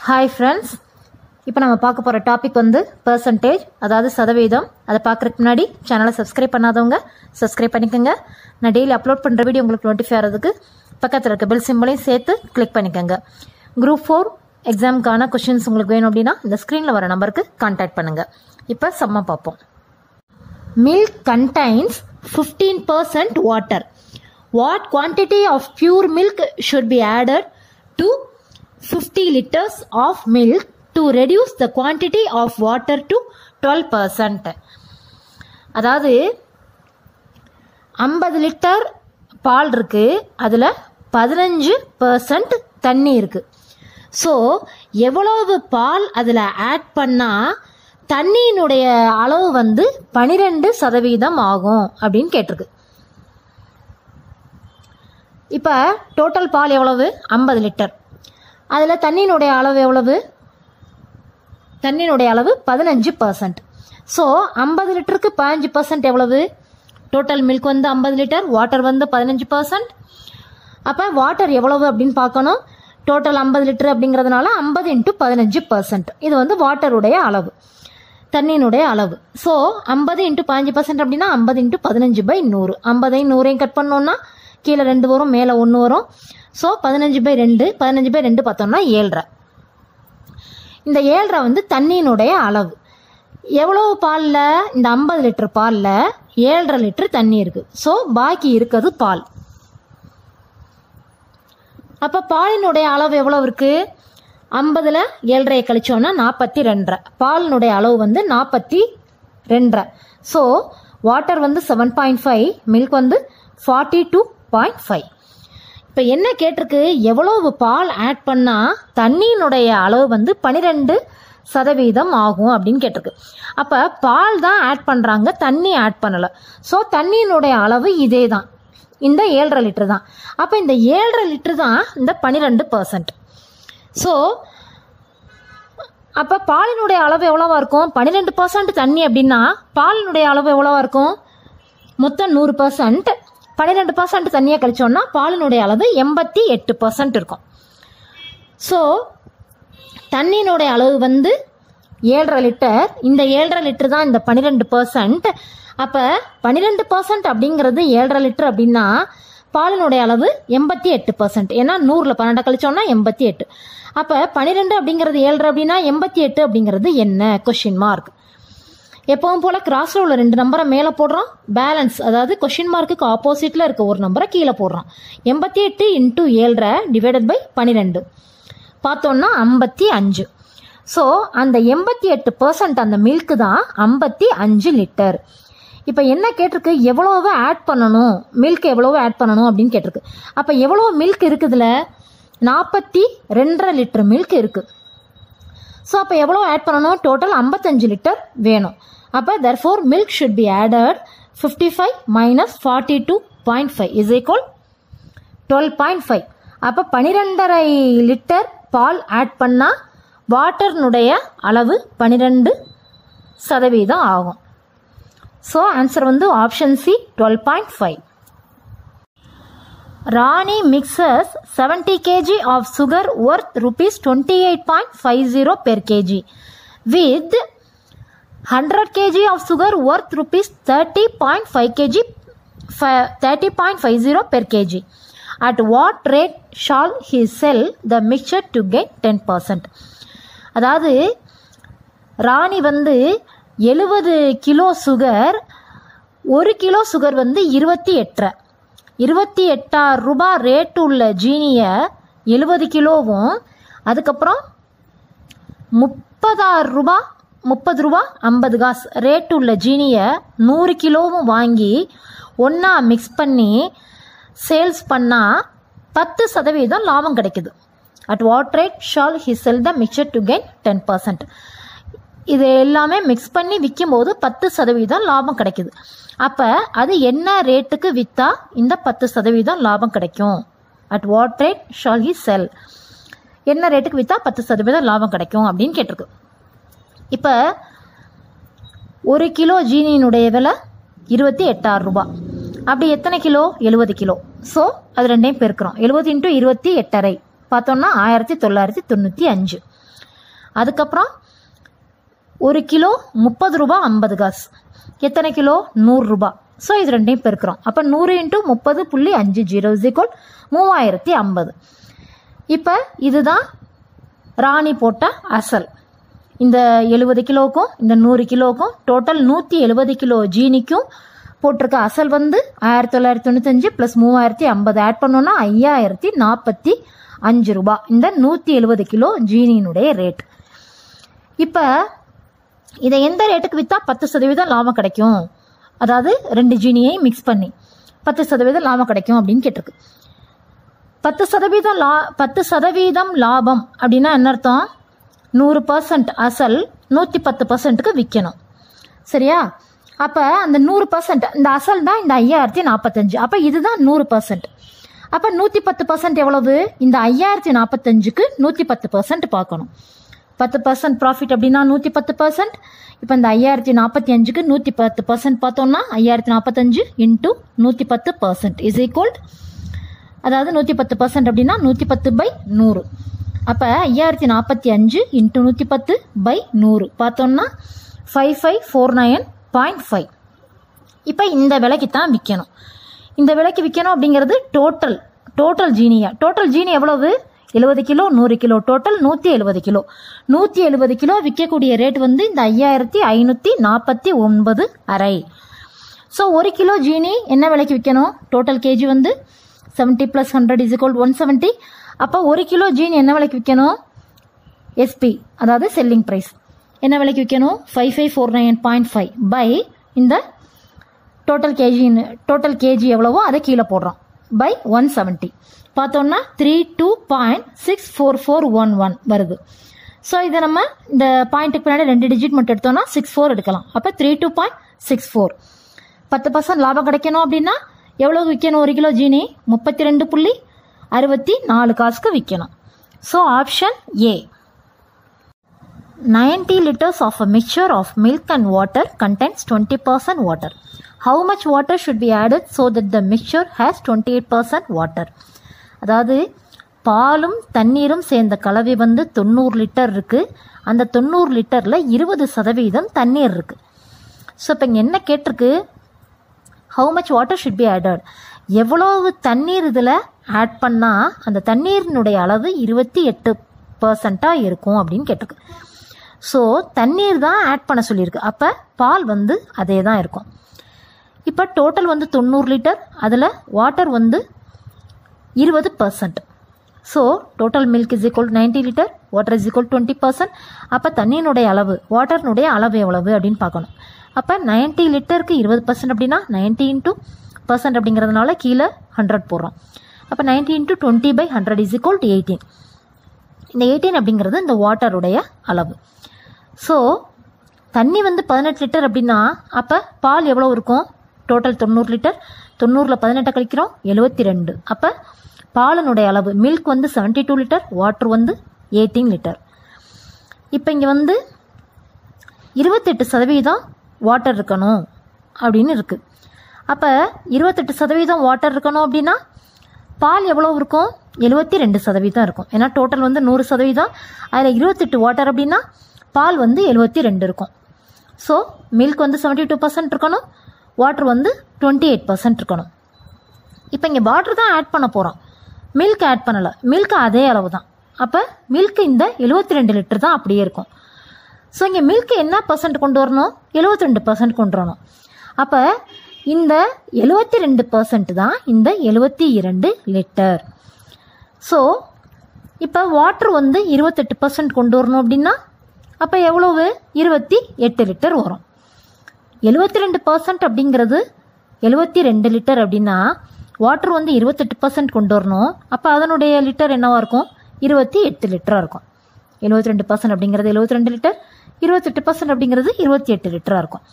Hi friends இப்போ நம்ம பார்க்க போகிற டாபிக் வந்து பர்சன்டேஜ் அதாவது சதவீதம் அதை பார்க்குறதுக்கு முன்னாடி சேனலை சப்ஸ்கிரைப் பண்ணாதவங்க சப்ஸ்கிரைப் பண்ணிக்கோங்க நான் டெய்லி அப்லோட் பண்ணுற வீடியோ உங்களுக்கு நோட்டிஃபை ஆகிறதுக்கு பக்கத்தில் இருக்க பெல் சிம்பிளையும் சேர்த்து கிளிக் பண்ணிக்கோங்க குரூப் ஃபோர் எக்ஸாமுக்கான கொஷின்ஸ் உங்களுக்கு வேணும் அப்படின்னா இந்த ஸ்க்ரீனில் வர நம்பருக்கு கான்டாக்ட் பண்ணுங்கள் இப்போ செம்ம பார்ப்போம் Milk contains 15% water. What quantity of pure milk should be added to 50 liters of milk to reduce the quantity of water to 12%? அதாவது ஐம்பது லிட்டர் பால் இருக்கு அதில் பதினஞ்சு பர்சன்ட் தண்ணி இருக்கு ஸோ எவ்வளவு பால் அதில் ஆட் பண்ணால் தண்ணியினுடைய அளவு வந்து பனிரெண்டு சதவீதம் ஆகும் அப்படின்னு கேட்டிருக்கு இப்போ டோட்டல் பால் எவ்வளவு ஐம்பது லிட்டர் அதில் தண்ணியினுடைய அளவு எவ்வளவு தண்ணியினுடைய அளவு பதினஞ்சு பர்சன்ட் ஸோ ஐம்பது லிட்டருக்கு பதினஞ்சு பர்சன்ட் எவ்வளவு டோட்டல் மில்க் வந்து ஐம்பது லிட்டர் வாட்டர் வந்து பதினஞ்சு பர்சன்ட் அப்போ வாட்டர் எவ்வளவு அப்படின்னு பார்க்கணும் டோட்டல் ஐம்பது லிட்டர் அப்படிங்கிறதுனால ஐம்பது இன்ட்டு பதினஞ்சு பர்சன்ட் இது வந்து வாட்டருடைய அளவு தண்ணியினுடைய அளவு ஸோ ஐம்பது இன்ட்டு பதினஞ்சு பர்சன்ட் அப்படின்னா ஐம்பது இன்ட்டு பதினஞ்சு பை நூறு ஐம்பதையும் நூறையும் கட் பண்ணோம்னா கீழே ரெண்டு வரும் மேலே ஒன்று வரும் ஸோ பதினஞ்சு பை ரெண்டு பதினஞ்சு பை ரெண்டு பார்த்தோம்னா ஏழ்ரை இந்த ஏழ்ரை வந்து தண்ணியினுடைய அளவு எவ்வளோ பாலில் இந்த ஐம்பது லிட்டர் பாலில் ஏழரை லிட்டர் தண்ணி இருக்குது ஸோ பாக்கி இருக்கிறது பால் அப்போ பாலினுடைய அளவு எவ்வளோ இருக்குது ஐம்பதில் ஏழரையை கழிச்சோன்னா நாற்பத்தி ரெண்டரை பாலினுடைய அளவு வந்து நாற்பத்தி ரெண்டரை ஸோ வாட்டர் வந்து செவன் பாயிண்ட் ஃபைவ் மில்க் வந்து ஃபார்ட்டி டூ பாயிண்ட் ஃபைவ் இப்போ என்ன கேட்டிருக்கு எவ்வளவு பால் ஆட் பண்ணால் தண்ணியினுடைய அளவு வந்து பன்னிரெண்டு சதவீதம் ஆகும் அப்படின்னு கேட்டிருக்கு அப்போ பால் தான் ஆட் பண்ணுறாங்க தண்ணி ஆட் பண்ணலை ஸோ தண்ணியினுடைய அளவு இதே தான் இந்த ஏழரை லிட்டர் தான் அப்போ இந்த ஏழரை லிட்டர் தான் இந்த பன்னிரெண்டு பர்சன்ட் ஸோ அப்போ பாலினுடைய அளவு எவ்வளோவா இருக்கும் பன்னிரெண்டு பர்சன்ட் தண்ணி அப்படின்னா பாலினுடைய அளவு எவ்வளோவா இருக்கும் மொத்தம் நூறு பர்சன்ட் பன்னிரெண்டு பர்சன்ட் தண்ணியை கழிச்சோன்னா பாலினுடைய அளவு எண்பத்தி எட்டு பர்சன்ட் இருக்கும் ஸோ தண்ணியினுடைய அளவு வந்து ஏழரை லிட்டர் இந்த ஏழரை லிட்டர் தான் இந்த பன்னிரெண்டு பர்சன்ட் அப்போ பன்னிரெண்டு பர்சன்ட் அப்படிங்கிறது ஏழரை லிட்டர் அப்படின்னா பாலினுடைய அளவு எண்பத்தி எட்டு பர்சன்ட் ஏன்னா நூறில் பன்னெண்டு கழிச்சோம்னா எண்பத்தி எட்டு அப்போ பன்னிரெண்டு அப்படிங்கிறது ஏழரை அப்படின்னா எண்பத்தி எட்டு அப்படிங்கிறது என்ன கொஷின் மார்க் எப்பவும் போல் கிராஸில் உள்ள ரெண்டு நம்பரை மேலே போடுறோம் பேலன்ஸ் அதாவது கொஷின் மார்க்குக்கு ஆப்போசிட்டில் இருக்க ஒரு நம்பரை கீழே போடுறோம் எண்பத்தி எட்டு இன்ட்டு ஏழரை டிவைடட் பை பன்னிரெண்டு பார்த்தோன்னா ஐம்பத்தி அஞ்சு ஸோ அந்த எண்பத்தி எட்டு பர்சன்ட் அந்த மில்க்கு தான் ஐம்பத்தி அஞ்சு லிட்டர் இப்போ என்ன கேட்டிருக்கு எவ்வளவு ஆட் பண்ணணும் மில்க் எவ்வளவு ஆட் பண்ணணும் அப்படின்னு கேட்டிருக்கு அப்போ எவ்வளோ மில்க் இருக்குதுல நாற்பத்தி ரெண்டரை லிட்டர் மில்க் இருக்குது ஸோ அப்போ எவ்வளோ ஆட் பண்ணணும் டோட்டல் ஐம்பத்தஞ்சு லிட்டர் வேணும் அப்போ therefore milk should be added fifty five minus forty two point five is equal twelve point five அப்போ பன்னிரெண்டரை லிட்டர் பால் ஆட் பண்ணால் வாட்டர்னுடைய அளவு பன்னிரெண்டு சதவீதம் ஆகும் ஸோ ஆன்சர் வந்து option C twelve point five Rani mixes seventy kg of sugar worth rupees twenty eight point five zero per kg with hundred kg of sugar worth rupees thirty point five kg thirty point five zero per kg at what rate shall he sell the mixture to get ten percent அதாவது ராணி வந்து எழுபது kilo sugar ஒரு kilo sugar வந்து இருபத்தி எட்டரை இருபத்தி எட்டாயிரம் ரூபாய் ரேட்டு உள்ள ஜீனியை எழுபது கிலோவும் அதுக்கப்புறம் முப்பதாயிரம் ரூபா முப்பது ரூபா ஐம்பது காசு ரேட்டு உள்ள ஜீனியை நூறு கிலோவும் வாங்கி ஒன்றா மிக்ஸ் பண்ணி சேல்ஸ் பண்ணால் பத்து சதவீதம் லாபம் கிடைக்குது at what rate shall he sell the mixture to gain ten percent இது எல்லாமே மிக்ஸ் பண்ணி விற்கும்போது பத்து சதவீதம் லாபம் கிடைக்குது அப்போ அது என்ன ரேட்டுக்கு விற்றா இந்த பத்து சதவீதம் லாபம் கிடைக்கும் at what rate shall he sell என்ன ரேட்டுக்கு விற்றா பத்து சதவீதம் லாபம் கிடைக்கும் அப்படின்னு கேட்டிருக்கு இப்போ ஒரு கிலோ ஜீனியினுடைய விலை இருபத்தி எட்டாயிரம் ரூபாய் அப்படி எத்தனை கிலோ எழுபது கிலோ ஸோ அது ரெண்டையும் பெருக்கிறோம் எழுபது இன்ட்டு இருபத்தி எட்டரை பார்த்தோம்னா ஆயிரத்தி தொள்ளாயிரத்தி தொண்ணூற்றி அஞ்சு அதுக்கப்புறம் ஒரு கிலோ முப்பது ரூபா ஐம்பது காசு எத்தனை கிலோ நூறுரூபா ஸோ இது ரெண்டையும் பெருக்கிறோம் அப்போ நூறு இன்ட்டு முப்பது புள்ளி அஞ்சு ஜீரோ இசிக்கோல் மூவாயிரத்தி ஐம்பது இப்போ இதுதான் ராணி போட்ட அசல் இந்த எழுபது கிலோவுக்கும் இந்த நூறு கிலோவுக்கும் டோட்டல் நூற்றி எழுபது கிலோ ஜீனிக்கும் போட்டிருக்க அசல் வந்து ஆயிரத்தி தொள்ளாயிரத்தி தொண்ணூத்தஞ்சு ப்ளஸ் மூவாயிரத்தி ஐம்பது ஆட் பண்ணோன்னா ஐயாயிரத்தி நாற்பத்தி அஞ்சு ரூபா இந்த நூற்றி எழுபது கிலோ ஜீனியினுடைய ரேட் இப்போ இதை எந்த ரேட்டுக்கு விற்றா பத்து சதவீதம் லாபம் கிடைக்கும் அதாவது ரெண்டு ஜீனியை மிக்ஸ் பண்ணி பத்து சதவீதம் லாபம் கிடைக்கும் அப்படின்னு கேட்டிருக்கு பத்து சதவீதம் லா பத்து சதவீதம் லாபம் அப்படின்னா என்ன அர்த்தம் நூறு பர்சன்ட் அசல் நூற்றி பத்து பர்சன்ட்டுக்கு விற்கணும் சரியா அப்போ அந்த நூறு பர்சன்ட் இந்த அசல் தான் இந்த ஐயாயிரத்தி நாற்பத்தஞ்சு அப்போ இதுதான் நூறு பர்சன்ட் அப்போ நூற்றி பத்து பர்சன்ட் எவ்வளவு இந்த ஐயாயிரத்தி நாற்பத்தஞ்சுக்கு நூற்றி பத்து பர்சன்ட் பார்க்கணும் பத்து பர்சன்ட் ப்ராஃபிட் அப்படின்னா நூற்றி பத்து பர்சன்ட் இப்போ இந்த ஐயாயிரத்தி நாற்பத்தி அஞ்சுக்கு நூற்றி பத்து பர்சன்ட் பார்த்தோம்னா ஐயாயிரத்தி நாற்பத்தஞ்சு இன்ட்டு நூற்றி பத்து பர்சன்ட் இஸ் ஈக்குவல் அதாவது நூற்றி பத்து பர்சன்ட் அப்படின்னா நூற்றி பத்து பை நூறு அப்போ ஐயாயிரத்தி நாற்பத்தி அஞ்சு இன்ட்டு நூற்றி பத்து பை நூறு பார்த்தோம்னா five five four nine point five இப்போ இந்த விலைக்கு தான் விற்கணும் இந்த விலைக்கு விற்கணும் அப்படிங்கிறது டோட்டல் டோட்டல் ஜீனியா டோட்டல் ஜீனி எவ்வளவு எழுபது கிலோ நூறு கிலோ டோட்டல் நூற்றி எழுபது கிலோ நூற்றி எழுபது கிலோ விற்கக்கூடிய ரேட் வந்து இந்த ஐயாயிரத்தி ஐநூற்றி நாற்பத்தி ஒன்பது அரை ஸோ ஒரு கிலோ ஜீனி என்ன விலைக்கு விற்கணும் டோட்டல் கேஜி வந்து seventy plus hundred is equal one seventy அப்போ ஒரு கிலோ ஜீனி என்ன விலைக்கு விற்கணும் எஸ்பி அதாவது செல்லிங் ப்ரைஸ் என்ன விலைக்கு விற்கணும் five five four nine point five by இந்த டோட்டல் கேஜி டோட்டல் கேஜி எவ்வளவோ அதை கீழே போடுறோம் பை ஒன் செவன்ட்டி பார்த்தோம்னா three two point six four four one one வருது ஸோ இதை நம்ம இந்த பாயிண்ட்டுக்கு பின்னாடி ரெண்டு டிஜிட் மட்டும் எடுத்தோம்னா சிக்ஸ் ஃபோர் எடுக்கலாம் அப்போ three two point six four பத்து பர்சன்ட் லாபம் கிடைக்கணும் அப்படின்னா எவ்வளோ விற்கணும் ஒரு கிலோ ஜீனி முப்பத்தி ரெண்டு புள்ளி அறுபத்தி நாலு காசுக்கு விற்கணும் so option A 90 liters of a mixture of milk and water contains 20% water. How much water should be added so that the mixture has 28% water? அதாவது பாலும் தண்ணீரும் சேர்ந்த கலவை வந்து தொண்ணூறு லிட்டர் இருக்குது அந்த தொண்ணூறு லிட்டரில் இருபது சதவீதம் தண்ணீர் இருக்குது ஸோ இப்போ இங்கே என்ன கேட்டிருக்கு how much water should be added எவ்வளவு தண்ணீர் இதில் ஆட் பண்ணால் அந்த தண்ணீரினுடைய அளவு இருபத்தி எட்டு பர்சண்ட்டாக இருக்கும் அப்படின்னு கேட்டிருக்கு ஸோ தண்ணீர் தான் ஆட் பண்ண சொல்லியிருக்கு அப்போ பால் வந்து அதே தான் இருக்கும் இப்போ டோட்டல் வந்து தொண்ணூறு லிட்டர் அதில் வாட்டர் வந்து இருபது percent so total milk is equal ninety litre water is equal twenty percent அப்போ தண்ணியினுடைய அளவு வாட்டர்னுடைய அளவு எவ்வளவு அப்படின்னு பார்க்கணும் அப்போ நைன்ட்டி லிட்டருக்கு இருபது பர்சன்ட் அப்படின்னா நைன்ட்டி இன்ட்டு பர்சன்ட் அப்படிங்கிறதுனால கீழே ஹண்ட்ரட் போடுறோம் அப்போ ninety into twenty by hundred is equal to eighteen இந்த எயிட்டீன் அப்படிங்கிறது இந்த வாட்டருடைய அளவு ஸோ தண்ணி வந்து பதினெட்டு லிட்டர் அப்படின்னா அப்போ பால் எவ்வளோ இருக்கும் டோட்டல் தொண்ணூறு லிட்டர் தொண்ணூறில் பதினெட்டை கழிக்கிறோம் எழுபத்தி ரெண்டு அப்போ பாலனுடைய அளவு மில்க் வந்து செவன்ட்டி டூ லிட்டர் வாட்டர் வந்து எயிட்டீன் லிட்டர் இப்போ இங்கே வந்து இருபத்தெட்டு சதவீதம் வாட்டர் இருக்கணும் அப்படின்னு இருக்குது அப்போ இருபத்தெட்டு சதவீதம் வாட்டர் இருக்கணும் அப்படின்னா பால் எவ்வளோ இருக்கும் எழுபத்தி ரெண்டு சதவீதம் இருக்கும் ஏன்னா டோட்டல் வந்து நூறு சதவீதம் அதில் இருபத்தெட்டு வாட்டர் அப்படின்னா பால் வந்து எழுபத்தி ரெண்டு இருக்கும் ஸோ மில்க் வந்து செவன்ட்டி டூ பர்சன்ட் இருக்கணும் வாட்டர் வந்து டுவெண்ட்டி எயிட் பர்சன்ட் இருக்கணும் இப்போ இங்கே வாட்டர் தான் ஆட் பண்ண போகிறோம் மில்க் ஆட் பண்ணலை மில்க் அதே அளவு தான் அப்போ மில்க் இந்த எழுபத்தி ரெண்டு லிட்டர் தான் அப்படியே இருக்கும் ஸோ இங்கே மில்க் என்ன பர்சன்ட் கொண்டு வரணும் எழுபத்தி ரெண்டு பர்சன்ட் கொண்டு வரணும் அப்போ இந்த எழுபத்தி ரெண்டு பர்சன்ட் தான் இந்த எழுபத்தி இரண்டு லிட்டர் ஸோ இப்போ வாட்டர் வந்து இருபத்தெட்டு பர்சன்ட் கொண்டு வரணும் அப்படின்னா அப்போ எவ்வளவு இருபத்தி எட்டு லிட்டர் வரும் எழுபத்தி ரெண்டு பர்சன்ட் அப்படிங்கிறது எழுபத்தி ரெண்டு லிட்டர் அப்படின்னா வாட்டர் வந்து இருபத்தெட்டு பர்சன்ட் கொண்டு வரணும் அப்போ அதனுடைய லிட்டர் என்னவா இருக்கும் இருபத்தி எட்டு லிட்டராக இருக்கும் எழுபத்தி ரெண்டு பர்சன்ட் அப்படிங்கிறது எழுபத்தி ரெண்டு லிட்டர் இருபத்தெட்டு பர்சன்ட் அப்படிங்கிறது இருபத்தி எட்டு லிட்டராக இருக்கும்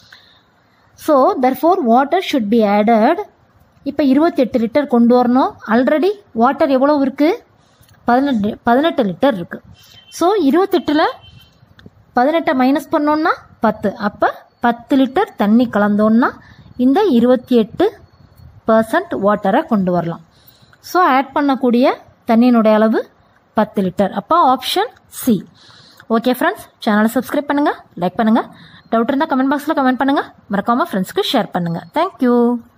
so therefore water should be added இப்போ இருபத்தெட்டு லிட்டர் கொண்டு வரணும் ஆல்ரெடி வாட்டர் எவ்வளோ இருக்குது பதினெட்டு பதினெட்டு லிட்டர் இருக்குது ஸோ இருபத்தெட்டில் பதினெட்டை மைனஸ் பண்ணோன்னா பத்து அப்போ பத்து லிட்டர் தண்ணி கலந்தோன்னா இந்த இருபத்தி எட்டு பர்சன்ட் வாட்டரை கொண்டு வரலாம் ஸோ ஆட் பண்ணக்கூடிய தண்ணியினுடைய அளவு பத்து லிட்டர் அப்போ ஆப்ஷன் சி ஓகே ஃப்ரெண்ட்ஸ் சேனலை சப்ஸ்கிரைப் பண்ணுங்கள் லைக் பண்ணுங்கள் டவுட் இருந்தால் கமெண்ட் பாக்ஸில் கமெண்ட் பண்ணுங்கள் மறக்காமல் ஃப்ரெண்ட்ஸ்க்கு ஷேர் பண்ணுங்கள் தேங்க்யூ